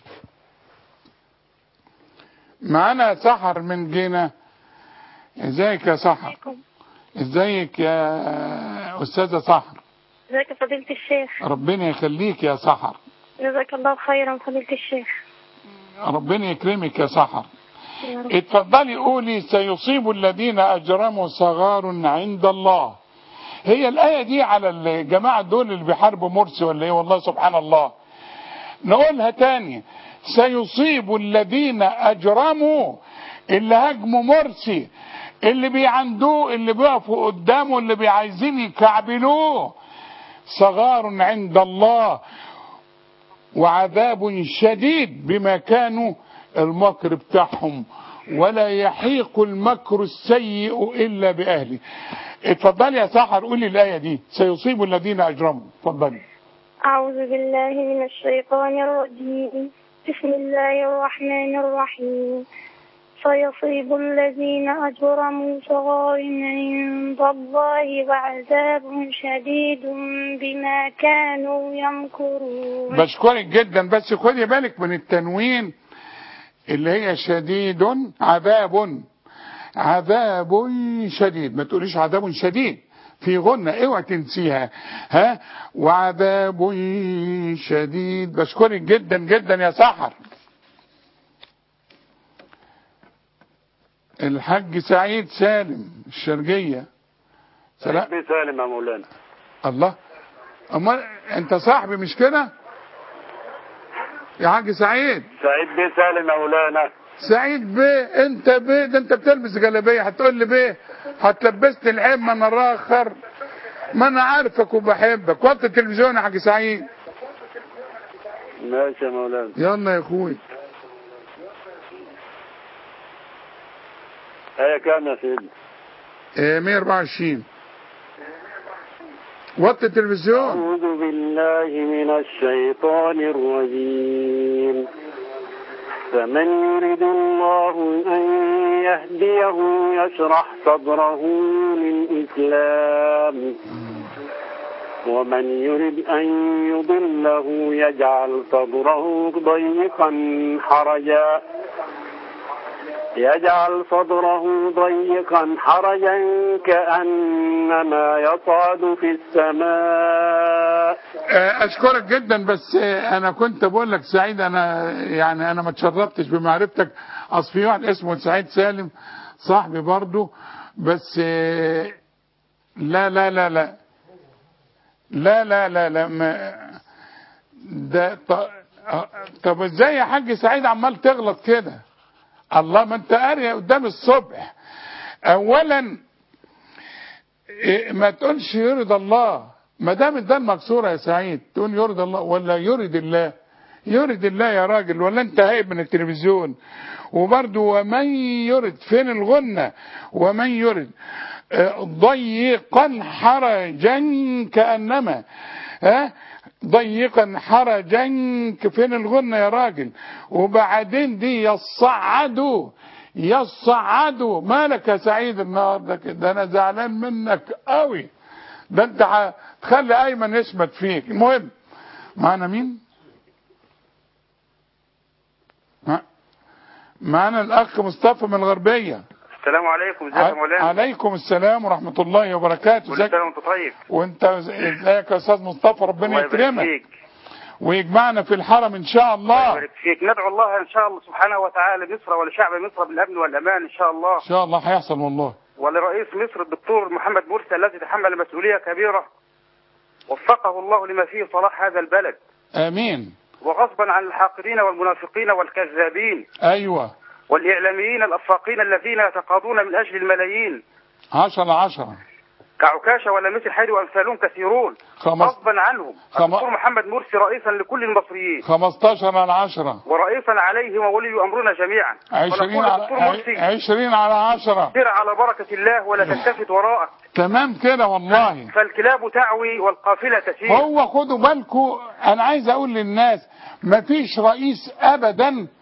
معانا سحر من جينا ازيك يا سحر ازيك يا استاذه سحر ازيك يا فضيلة الشيخ ربنا يخليك يا سحر جزاك الله خيرا فضيلة الشيخ ربنا يكرمك يا سحر يا رب. اتفضلي قولي سيصيب الذين اجرموا صغار عند الله هي الايه دي على الجماعه دول اللي بيحاربوا مرسي ولا ايه والله سبحان الله نقولها تاني سيصيب الذين اجرموا اللي هاجموا مرسي اللي بيعندوه اللي بيقفوا قدامه اللي بيعايزين يكعبلوه صغار عند الله وعذاب شديد بما كانوا المكر بتاعهم ولا يحيق المكر السيء الا باهله اتفضلي يا سحر قولي الايه دي سيصيب الذين اجرموا اتفضلي أعوذ بالله من الشيطان الرجيم بسم الله الرحمن الرحيم سيصيب الذين أجرموا صغار عند الله وعذاب شديد بما كانوا يمكرون بشكرك جدا بس خدي بالك من التنوين اللي هي شديد عذاب عذاب شديد ما تقوليش عذاب شديد في غنة اوعى تنسيها ها وعذاب شديد بشكرك جدا جدا يا سحر الحاج سعيد سالم الشرقية سلام بي سالم يا مولانا الله امال انت صاحبي مش كده يا حاج سعيد سعيد بي سالم يا مولانا سعيد بيه انت بيه ده انت بتلبس جلابيه هتقول لي بيه هتلبسني العيب ما انا راخر ما انا عارفك وبحبك وطي التلفزيون يا حاج سعيد ماشي يا مولانا يلا يا اخوي هي كام يا سيدي اه 124 وطي التلفزيون أعوذ بالله من الشيطان الرجيم فمن يرد الله أن يهديه يشرح صدره للإسلام ومن يرد أن يضله يجعل صدره ضيقا حرجا يجعل صدره ضيقا حرجا كأنما يصعد في السماء اه اشكرك جدا بس اه انا كنت بقول لك سعيد انا يعني انا ما اتشرفتش بمعرفتك اصل في واحد اسمه سعيد سالم صاحبي برضه بس اه لا لا لا لا لا لا لا لا ما ده ط- اه، طب ازاي يا حاج سعيد عمال تغلط كده الله ما انت قاري قدام الصبح اولا إيه، ما تقولش يرضى الله ما دام الدال مكسوره يا سعيد تقول يرضى الله ولا يرد الله يرد الله يا راجل ولا انت هايب من التلفزيون وبرضه ومن يرد فين الغنة ومن يرد آه، ضيقا حرجا كأنما ها ضيقا حرجا ك- فين الغنة يا راجل وبعدين دي يصعدوا يصعدوا مالك يا سعيد النهارده كده ده انا زعلان منك قوي ده انت هتخلي ايمن يشمت فيك المهم معانا مين مع- معانا الاخ مصطفى من الغربيه السلام عليكم ازيك يا مولانا عليكم السلام ورحمه الله وبركاته كل ازيك سنه وانت طيب وانت ازيك يا استاذ مصطفى ربنا الله يبارك يكرمك فيك ويجمعنا في الحرم ان شاء الله الله يبارك فيك ندعو الله ان شاء الله سبحانه وتعالى مصر ولشعب مصر بالامن والامان ان شاء الله ان شاء الله هيحصل والله ولرئيس مصر الدكتور محمد مرسي الذي تحمل مسؤوليه كبيره وفقه الله لما فيه صلاح هذا البلد امين وغصبا عن الحاقدين والمنافقين والكذابين ايوه والاعلاميين الافاقين الذين يتقاضون من اجل الملايين عشرة عشرة كعكاشة ولميس الحيري وامثالهم كثيرون خمس غصبا عنهم خم- الدكتور محمد مرسي رئيسا لكل المصريين 15 على 10 ورئيسا عليهم وولي امرنا جميعا 20 ونقول على للدكتور مرسي 20 على 10 سر على بركة الله ولا تلتفت وراءك تمام كده والله فالكلاب تعوي والقافلة تسير هو خدوا بالكم انا عايز اقول للناس مفيش رئيس ابدا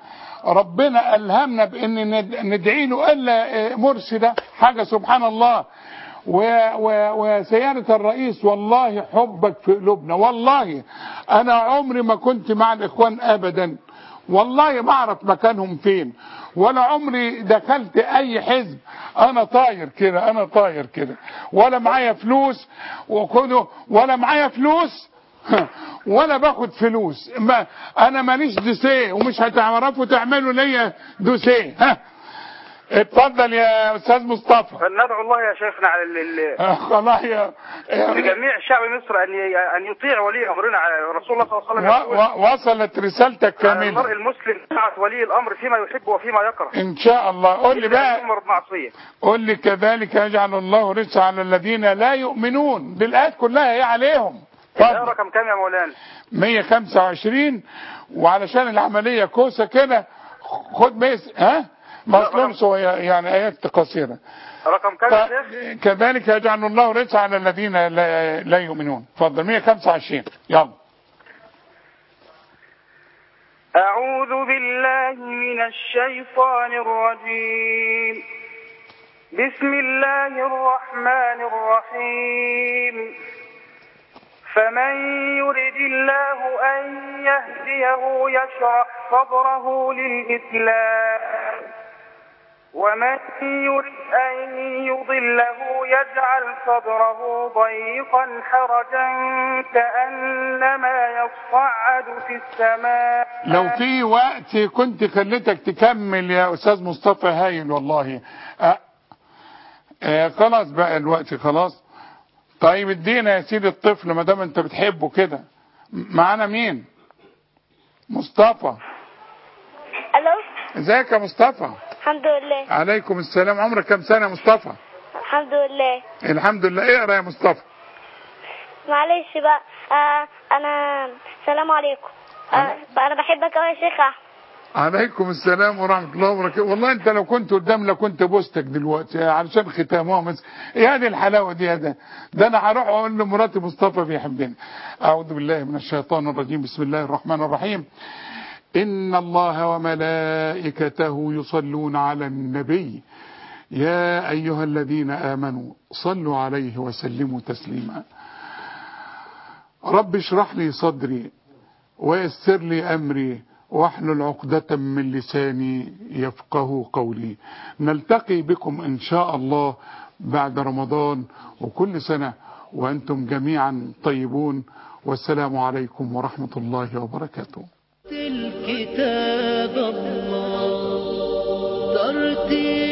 ربنا ألهمنا بأن ند- ندعي له إلا آه، مرشدة حاجة سبحان الله و- و- وسيادة الرئيس والله حبك في قلوبنا والله أنا عمري ما كنت مع الإخوان أبدا والله ما أعرف مكانهم فين ولا عمري دخلت أي حزب أنا طاير كده أنا طاير كده ولا معايا فلوس وخده ولا معايا فلوس ولا باخد فلوس ما انا ماليش دوسيه ومش هتعرفوا تعملوا ليا دوسيه ها اتفضل يا استاذ مصطفى فندعو الله يا شيخنا على ال- ال- آه، والله يا يا- لجميع شعب مصر ان ي- ان يطيع ولي امرنا على- رسول الله صلى الله عليه وسلم و- يقول و- وصلت رسالتك على المرء كامله المسلم طاعة ولي الامر فيما يحب وفيما يكره ان شاء الله قول لي إلا أن بقى يؤمر بمعصيه قول لي كذلك يجعل الله رزق على الذين لا يؤمنون دي الايات كلها هي عليهم ده اتفضل. رقم كام يا مولانا 125 وعلشان العملية كوسة كده خد ميس ها مظلوم هو يعني آيات قصيرة رقم كام يا شيخ كذلك يجعل الله رزق على الذين لا, لا يؤمنون اتفضل 125 يلا أعوذ بالله من الشيطان الرجيم بسم الله الرحمن الرحيم فمن يرد الله أن يهديه يشرح صدره للإسلام ومن يرد أن يضله يجعل صدره ضيقا حرجا كأنما يصعد في السماء لو في وقت كنت خليتك تكمل يا استاذ مصطفى هايل والله أه أه خلاص بقى الوقت خلاص طيب ادينا يا سيدي الطفل ما دام انت بتحبه كده معانا مين مصطفى الو ازيك يا مصطفى الحمد لله عليكم السلام عمرك كم سنه يا مصطفى الحمد لله الحمد لله اقرا يا مصطفى معلش بقى آه انا السلام عليكم آه انا بحبك قوي يا شيخ أحمد. عليكم السلام ورحمة الله وبركاته والله انت لو كنت قدام لكنت بوستك دلوقتي علشان ختامها بس ايه هذه الحلاوة دي يا ده ده انا هروح اقول لمراتي مصطفى بيحبني اعوذ بالله من الشيطان الرجيم بسم الله الرحمن الرحيم ان الله وملائكته يصلون على النبي يا ايها الذين امنوا صلوا عليه وسلموا تسليما رب اشرح لي صدري ويسر لي أمري واحلل عقدة من لساني يفقه قولي نلتقي بكم إن شاء الله بعد رمضان وكل سنة وأنتم جميعا طيبون والسلام عليكم ورحمة الله وبركاته الكتاب الله ترتيل